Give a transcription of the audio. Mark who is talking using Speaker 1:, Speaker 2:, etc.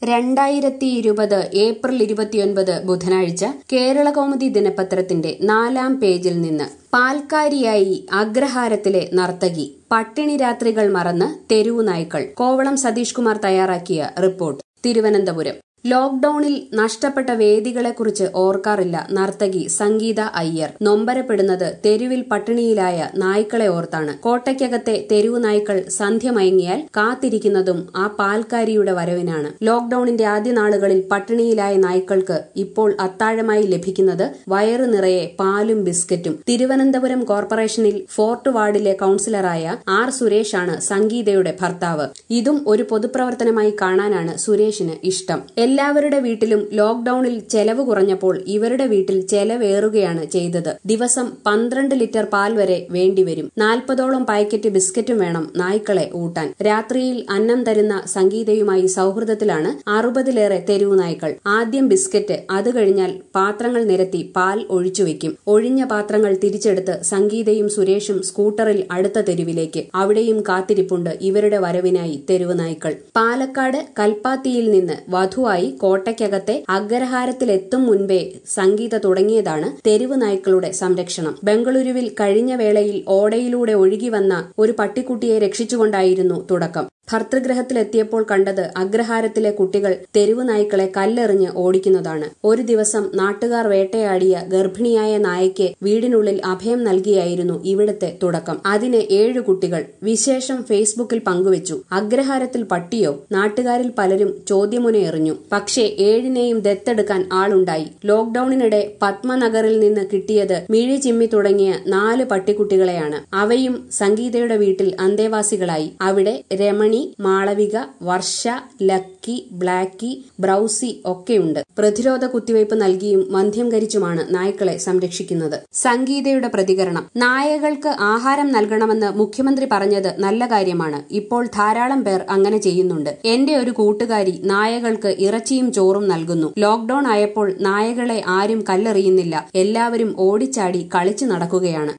Speaker 1: രണ്ടായിരത്തി ഇരുപത് ഏപ്രിൽ ഇരുപത്തിയൊൻപത് ബുധനാഴ്ച കേരളകൗമുദി ദിനപത്രത്തിന്റെ നാലാം പേജിൽ നിന്ന് പാൽക്കാരിയായി അഗ്രഹാരത്തിലെ നർത്തകി പട്ടിണി രാത്രികൾ മറന്ന് തെരുവു നായ്ക്കൾ കോവളം സതീഷ് കുമാർ തയ്യാറാക്കിയ റിപ്പോർട്ട് തിരുവനന്തപുരം ലോക്ഡൌണിൽ നഷ്ടപ്പെട്ട വേദികളെക്കുറിച്ച് ഓർക്കാറില്ല നർത്തകി സംഗീത അയ്യർ നൊമ്പരപ്പെടുന്നത് തെരുവിൽ പട്ടിണിയിലായ നായ്ക്കളെ ഓർത്താണ് കോട്ടയ്ക്കകത്തെ തെരുവു നായ്ക്കൾ സന്ധ്യ മയങ്ങിയാൽ കാത്തിരിക്കുന്നതും ആ പാൽക്കാരിയുടെ വരവിനാണ് ലോക്ഡൌണിന്റെ ആദ്യ നാളുകളിൽ പട്ടിണിയിലായ നായ്ക്കൾക്ക് ഇപ്പോൾ അത്താഴമായി ലഭിക്കുന്നത് വയറു നിറയെ പാലും ബിസ്ക്കറ്റും തിരുവനന്തപുരം കോർപ്പറേഷനിൽ ഫോർട്ട് വാർഡിലെ കൌൺസിലറായ ആർ സുരേഷാണ് സംഗീതയുടെ ഭർത്താവ് ഇതും ഒരു പൊതുപ്രവർത്തനമായി കാണാനാണ് സുരേഷിന് ഇഷ്ടം എല്ലാവരുടെ വീട്ടിലും ലോക്ഡൌണിൽ ചെലവ് കുറഞ്ഞപ്പോൾ ഇവരുടെ വീട്ടിൽ ചെലവേറുകയാണ് ചെയ്തത് ദിവസം പന്ത്രണ്ട് ലിറ്റർ പാൽ വരെ വേണ്ടിവരും നാൽപ്പതോളം പാക്കറ്റ് ബിസ്ക്കറ്റും വേണം നായ്ക്കളെ ഊട്ടാൻ രാത്രിയിൽ അന്നം തരുന്ന സംഗീതയുമായി സൌഹൃദത്തിലാണ് അറുപതിലേറെ തെരുവു നായ്ക്കൾ ആദ്യം ബിസ്ക്കറ്റ് അത് കഴിഞ്ഞാൽ പാത്രങ്ങൾ നിരത്തി പാൽ ഒഴിച്ചുവെക്കും ഒഴിഞ്ഞ പാത്രങ്ങൾ തിരിച്ചെടുത്ത് സംഗീതയും സുരേഷും സ്കൂട്ടറിൽ അടുത്ത തെരുവിലേക്ക് അവിടെയും കാത്തിരിപ്പുണ്ട് ഇവരുടെ വരവിനായി തെരുവു നായ്ക്കൾ പാലക്കാട് കൽപ്പാത്തിയിൽ നിന്ന് വധുവായി കോട്ടയ്ക്കകത്തെ അഗ്രഹാരത്തിലെത്തും മുൻപേ സംഗീത തുടങ്ങിയതാണ് തെരുവ് നായ്ക്കളുടെ സംരക്ഷണം ബംഗളൂരുവിൽ കഴിഞ്ഞ വേളയിൽ ഓടയിലൂടെ ഒഴുകി വന്ന ഒരു പട്ടിക്കുട്ടിയെ രക്ഷിച്ചുകൊണ്ടായിരുന്നു തുടക്കം ഭർതൃഗ്രഹത്തിലെത്തിയപ്പോൾ കണ്ടത് അഗ്രഹാരത്തിലെ കുട്ടികൾ തെരുവു നായ്ക്കളെ കല്ലെറിഞ്ഞ് ഓടിക്കുന്നതാണ് ഒരു ദിവസം നാട്ടുകാർ വേട്ടയാടിയ ഗർഭിണിയായ നായയ്ക്ക് വീടിനുള്ളിൽ അഭയം നൽകിയായിരുന്നു ഇവിടത്തെ തുടക്കം അതിന് ഏഴു കുട്ടികൾ വിശേഷം ഫേസ്ബുക്കിൽ പങ്കുവച്ചു അഗ്രഹാരത്തിൽ പട്ടിയോ നാട്ടുകാരിൽ പലരും ചോദ്യമുന എറിഞ്ഞു പക്ഷേ ഏഴിനെയും ദത്തെടുക്കാൻ ആളുണ്ടായി ലോക്ഡൌണിനിടെ പത്മനഗറിൽ നിന്ന് കിട്ടിയത് മിഴി ചിമ്മി തുടങ്ങിയ നാല് പട്ടിക്കുട്ടികളെയാണ് അവയും സംഗീതയുടെ വീട്ടിൽ അന്തേവാസികളായി അവിടെ Ramani Malavika Varsha Lucky Blacky Browsy ഒക്കെയുണ്ട് പ്രതിരോധ കുത്തിവയ്പ് നൽകിയും മദ്യംകരിച്ചുമാണ് നായ്ക്കളെ സംരക്ഷിക്കുന്നത് സംഗീതയുടെ പ്രതികരണം നായകൾക്ക് ആഹാരം നൽകണമെന്ന് മുഖ്യമന്ത്രി പറഞ്ഞത് നല്ല കാര്യമാണ് ഇപ്പോൾ ധാരാളം പേർ അങ്ങനെ ചെയ്യുന്നുണ്ട് എന്റെ ഒരു കൂട്ടുകാരി നായകൾക്ക് ഇറച്ചിയും ചോറും നൽകുന്നു ലോക്ഡൌൺ ആയപ്പോൾ നായകളെ ആരും കല്ലെറിയുന്നില്ല എല്ലാവരും ഓടിച്ചാടി കളിച്ചു നടക്കുകയാണ്